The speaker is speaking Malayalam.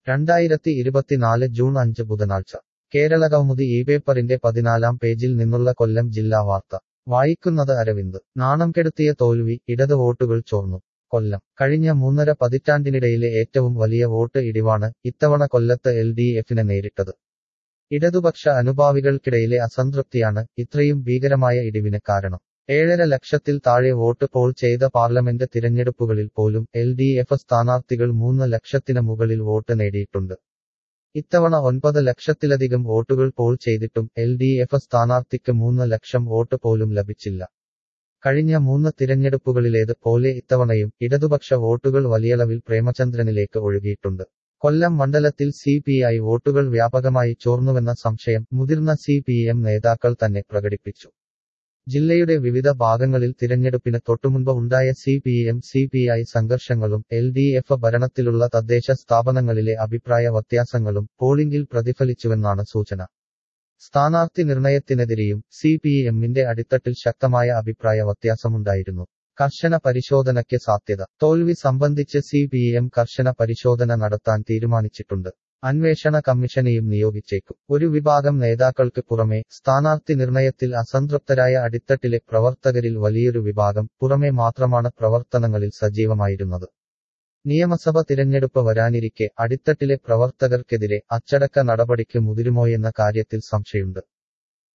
രണ്ടായിരത്തി ഇരുപത്തിനാല് ജൂൺ അഞ്ച് ബുധനാഴ്ച കേരള കൗമുദി ഈ പേപ്പറിന്റെ പതിനാലാം പേജിൽ നിന്നുള്ള കൊല്ലം ജില്ലാ വാർത്ത വായിക്കുന്നത് അരവിന്ദ് നാണം കെടുത്തിയ തോൽവി ഇടത് വോട്ടുകൾ ചോർന്നു കൊല്ലം കഴിഞ്ഞ മൂന്നര പതിറ്റാണ്ടിനിടയിലെ ഏറ്റവും വലിയ വോട്ട് ഇടിവാണ് ഇത്തവണ കൊല്ലത്ത് എൽ ഡി എഫിനെ നേരിട്ടത് ഇടതുപക്ഷ അനുഭാവികൾക്കിടയിലെ അസംതൃപ്തിയാണ് ഇത്രയും ഭീകരമായ ഇടിവിന് കാരണം ഏഴര ലക്ഷത്തിൽ താഴെ വോട്ട് പോൾ ചെയ്ത പാർലമെന്റ് തിരഞ്ഞെടുപ്പുകളിൽ പോലും എൽ ഡി എഫ് സ്ഥാനാർത്ഥികൾ മൂന്ന് ലക്ഷത്തിന് മുകളിൽ വോട്ട് നേടിയിട്ടുണ്ട് ഇത്തവണ ഒൻപത് ലക്ഷത്തിലധികം വോട്ടുകൾ പോൾ ചെയ്തിട്ടും എൽ ഡി എഫ് സ്ഥാനാർത്ഥിക്ക് മൂന്ന് ലക്ഷം വോട്ട് പോലും ലഭിച്ചില്ല കഴിഞ്ഞ മൂന്ന് തിരഞ്ഞെടുപ്പുകളിലേത് പോലെ ഇത്തവണയും ഇടതുപക്ഷ വോട്ടുകൾ വലിയളവിൽ പ്രേമചന്ദ്രനിലേക്ക് ഒഴുകിയിട്ടുണ്ട് കൊല്ലം മണ്ഡലത്തിൽ സി പി ഐ വോട്ടുകൾ വ്യാപകമായി ചോർന്നുവെന്ന സംശയം മുതിർന്ന സി പി എം നേതാക്കൾ തന്നെ പ്രകടിപ്പിച്ചു ജില്ലയുടെ വിവിധ ഭാഗങ്ങളിൽ തിരഞ്ഞെടുപ്പിന് തൊട്ടുമുൻപ് ഉണ്ടായ C P M C P I സംഘർഷങ്ങളും എൽ ഡി എഫ് ഭരണത്തിലുള്ള തദ്ദേശ സ്ഥാപനങ്ങളിലെ അഭിപ്രായ വ്യത്യാസങ്ങളും പോളിംഗിൽ പ്രതിഫലിച്ചുവെന്നാണ് സൂചന സ്ഥാനാർത്ഥി നിർണയത്തിനെതിരെയും സി പി എമ്മിന്റെ അടിത്തട്ടിൽ ശക്തമായ അഭിപ്രായ വ്യത്യാസമുണ്ടായിരുന്നു കർശന പരിശോധനയ്ക്ക് സാധ്യത തോൽവി സംബന്ധിച്ച് സി പി എം കർശന പരിശോധന നടത്താൻ തീരുമാനിച്ചിട്ടുണ്ട് അന്വേഷണ കമ്മീഷനെയും നിയോഗിച്ചേക്കും ഒരു വിഭാഗം നേതാക്കൾക്ക് പുറമെ സ്ഥാനാർത്ഥി നിർണയത്തിൽ അസംതൃപ്തരായ അടിത്തട്ടിലെ പ്രവർത്തകരിൽ വലിയൊരു വിഭാഗം പുറമെ മാത്രമാണ് പ്രവർത്തനങ്ങളിൽ സജീവമായിരുന്നത് നിയമസഭ തിരഞ്ഞെടുപ്പ് വരാനിരിക്കെ അടിത്തട്ടിലെ പ്രവർത്തകർക്കെതിരെ അച്ചടക്ക നടപടിക്ക് മുതിരുമോയെന്ന കാര്യത്തിൽ സംശയമുണ്ട്